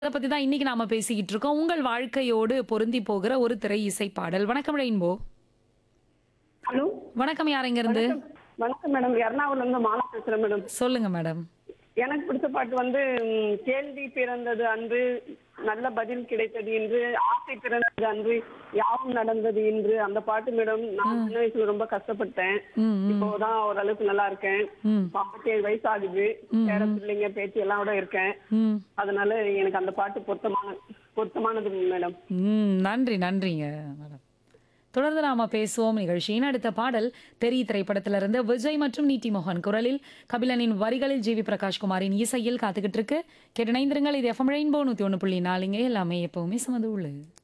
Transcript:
அத பத்தி தான் இன்னைக்கு நாம பேசிக்கிட்டு இருக்கோம். உங்கள் வாழ்க்கையோடு பொருந்தி போகிற ஒரு திரை இசை பாடல். வணக்கம் ரெயின்போ. ஹலோ வணக்கம் யார் எங்க இருந்து? வணக்கம் வணக்கம் மேடம் எர்ணாகுளம்ல இருந்து மாலா பேசுறேன் மேடம் சொல்லுங்க மேடம். எனக்கு பிடிச்ச பாட்டு வந்து ம், கேள்வி பிறந்தது அன்று நல்ல பதில் கிடைத்தது என்று ஆசை பிறந்தது அன்று யாவும் நடந்தது என்று அந்த பாட்டு மேடம் நான் சின்ன வயசுல ரொம்ப கஷ்டப்பட்டேன் ம், ம், இப்போதான் ஓரளவுக்கு நல்லா இருக்கேன் ம், ஐம்பத்தேழு வயசு ஆகுது பேர பிள்ளைங்க பேச்சு எல்லாம் கூட இருக்கேன் ம், அதனால எனக்கு அந்த பாட்டு பொருத்தமான பொருத்தமானது மேடம் ம். நன்றி நன்றிங்க மேடம். தொடர்ந்து நாம பேசுவோம் நிகழ்ச்சியின் அடுத்த பாடல் தெரி திரைப்படத்திலிருந்து விஜய் மற்றும் நீட்டி மோகன் குரலில் கபிலனின் வரிகளில் ஜி வி பிரகாஷ்குமாரின் இசையில் காத்துக்கிட்டு இருக்கு கேட்டு இணைந்திருங்கள் இது எஃப்எம் ரெயின்போ நூத்தி ஒன்று புள்ளி நாலுங்க எல்லாமே எப்பவுமே சமது உள்ளது